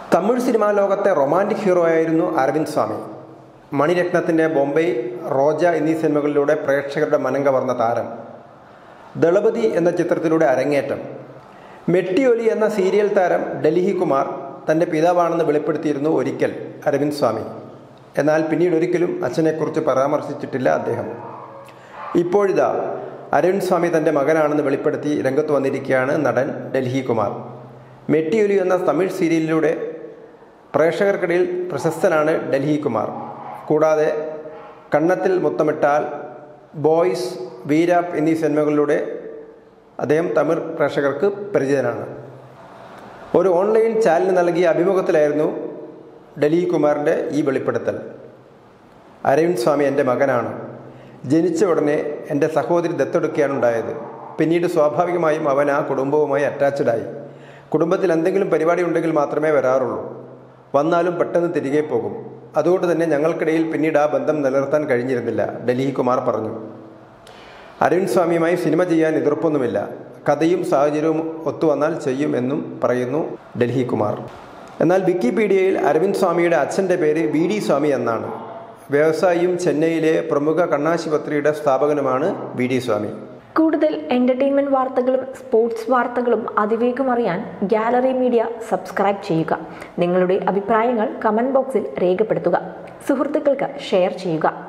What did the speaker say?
Tamil cinema ലോകത്തെ romantic hero ആയിരുന്നു അരവിന്ദ് സ്വാമി മണിരത്നത്തിൻ്റെ ബോംബെ റോജ എന്നീ സിനിമകളിലൂടെ പ്രേക്ഷകരുടെ മനം കവർന്ന താരം ദളപതി എന്ന ചിത്രത്തിലൂടെ അരങ്ങേറ്റം മെട്ടിയൊലി എന്ന സീരിയൽ താരം ഡൽഹി കുമാർ തൻ്റെ പിതാവാണെന്ന് വെളിപ്പെടുത്തിയിരുന്നു ഒരിക്കൽ അരവിന്ദ് സ്വാമി എന്നാൽ പിന്നീട് ഒരിക്കലും അച്ഛനെക്കുറിച്ച് പരാമർശിച്ചിട്ടില്ല അദ്ദേഹം ഇപ്പോഴിതാ അരവിന്ദ് സ്വാമി തൻ്റെ മകനാണെന്ന് വെളിപ്പെടുത്തി രംഗത്ത് വന്നിരിക്കുകയാണ് നടൻ ഡൽഹി കുമാർ മെട്ടിയൊലി എന്ന തമിഴ് സീരിയലിലൂടെ പ്രേക്ഷകർക്കിടയിൽ പ്രശസ്തനാണ് ഡൽഹി കുമാർ കൂടാതെ കണ്ണത്തിൽ മുത്തമിട്ടാൽ ബോയ്സ് വീരാപ്പ് എന്നീ സിനിമകളിലൂടെ അദ്ദേഹം തമിഴ് പ്രേക്ഷകർക്ക് പരിചിതനാണ് ഒരു ഓൺലൈൻ ചാനലിന് നൽകിയ അഭിമുഖത്തിലായിരുന്നു ഡൽഹി കുമാറിൻ്റെ ഈ വെളിപ്പെടുത്തൽ അരവിന്ദ് സ്വാമി എൻ്റെ മകനാണ് ജനിച്ച ഉടനെ എൻ്റെ സഹോദരി ദത്തെടുക്കുകയാണ് ഉണ്ടായത് പിന്നീട് സ്വാഭാവികമായും അവൻ ആ കുടുംബവുമായി അറ്റാച്ച്ഡായി കുടുംബത്തിൽ എന്തെങ്കിലും പരിപാടി ഉണ്ടെങ്കിൽ മാത്രമേ വരാറുള്ളൂ വന്നാലും പെട്ടെന്ന് തിരികെ പോകും അതുകൊണ്ട് തന്നെ ഞങ്ങൾക്കിടയിൽ പിന്നീട് ആ ബന്ധം നിലനിർത്താൻ കഴിഞ്ഞിരുന്നില്ല ഡൽഹി കുമാർ പറഞ്ഞു അരവിന്ദ് സ്വാമിയുമായി സിനിമ ചെയ്യാൻ എതിർപ്പൊന്നുമില്ല കഥയും സാഹചര്യവും ഒത്തുവന്നാൽ ചെയ്യും എന്നും പറയുന്നു ഡൽഹി കുമാർ എന്നാൽ വിക്കിപീഡിയയിൽ അരവിന്ദ് സ്വാമിയുടെ അച്ഛൻ്റെ പേര് വി ഡി സ്വാമി എന്നാണ് വ്യവസായിയും ചെന്നൈയിലെ പ്രമുഖ കണ്ണാശുപത്രിയുടെ സ്ഥാപകനുമാണ് വി ഡി സ്വാമി കൂടുതൽ എന്റർടൈൻമെന്റ് വാർത്തകളും സ്പോർട്സ് വാർത്തകളും അതിവേഗം അറിയാൻ ഗാലറി മീഡിയ സബ്സ്ക്രൈബ് ചെയ്യുക നിങ്ങളുടെ അഭിപ്രായങ്ങൾ കമന്റ് ബോക്സിൽ രേഖപ്പെടുത്തുക സുഹൃത്തുക്കൾക്ക് ഷെയർ ചെയ്യുക